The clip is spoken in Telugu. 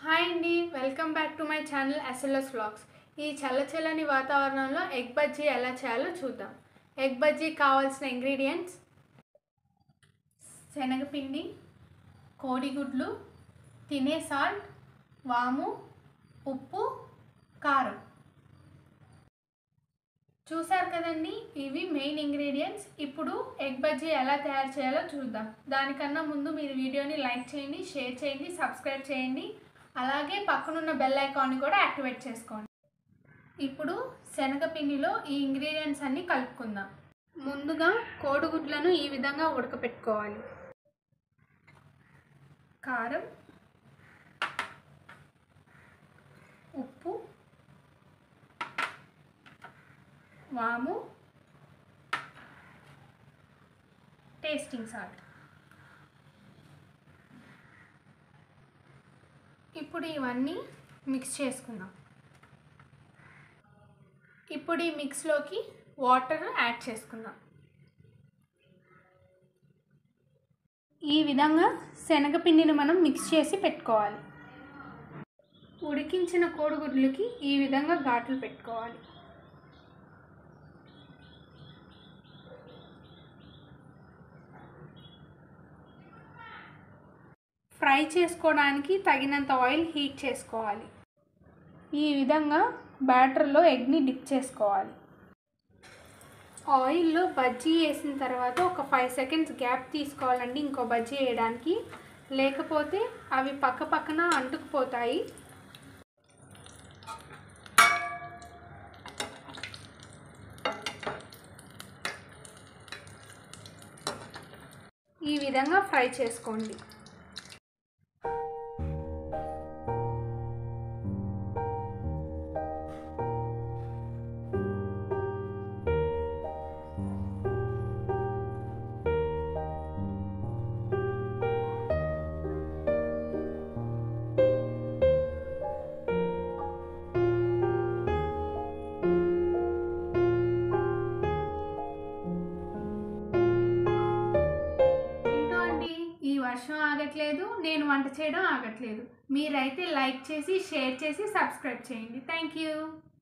హాయ్ అండి welcome back to my channel SLS vlogs ఈ చల్లచల్లని వాతావరణంలో ఎగ్ బజ్జీ ఎలా చేయాలో చూద్దాం ఎగ్ బజ్జీ కావాల్సిన ఇంగ్రీడియంట్స్ శనగపిండి కోడిగుడ్లు తినే సాల్ట్ వాము ఉప్పు కారం చూసారు కదండి ఇవి మెయిన్ ఇంగ్రీడియంట్స్ ఇప్పుడు ఎగ్ బజ్జీ ఎలా తయారు చేయాలో చూద్దాం దానికన్నా ముందు మీరు వీడియోని లైక్ చేయండి షేర్ చేయండి సబ్స్క్రైబ్ చేయండి అలాగే పక్కనున్న బెల్ ఐకాన్ని కూడా యాక్టివేట్ చేసుకోండి ఇప్పుడు శనగపిండిలో ఈ ఇంగ్రీడియంట్స్ అన్నీ కలుపుకుందాం ముందుగా కోడిగుడ్లను ఈ విధంగా ఉడకపెట్టుకోవాలి కారం ఉప్పు వాము టేస్టింగ్ సాల్ట్ ఇప్పుడు ఇవన్నీ మిక్స్ చేసుకుందాం ఇప్పుడు ఈ మిక్స్లోకి వాటర్ యాడ్ చేసుకుందాం ఈ విధంగా శనగపిండిని మనం మిక్స్ చేసి పెట్టుకోవాలి ఉడికించిన కోడిగుడ్లకి ఈ విధంగా ఘాట్లు పెట్టుకోవాలి ఫ్రై చేసుకోవడానికి తగినంత ఆయిల్ హీట్ చేసుకోవాలి ఈ విధంగా బ్యాటర్లో ఎగ్ని డిప్ చేసుకోవాలి ఆయిల్లో బజ్జీ వేసిన తర్వాత ఒక ఫైవ్ సెకండ్స్ గ్యాప్ తీసుకోవాలండి ఇంకో బజ్జీ వేయడానికి లేకపోతే అవి పక్క పక్కన అంటుకుపోతాయి ఈ విధంగా ఫ్రై చేసుకోండి ఏంటో అండి ఈ వర్షం ఆగట్లేదు నేను వంట చేయడం ఆగట్లేదు మీరైతే లైక్ చేసి షేర్ చేసి సబ్స్క్రైబ్ చేయండి థ్యాంక్ యూ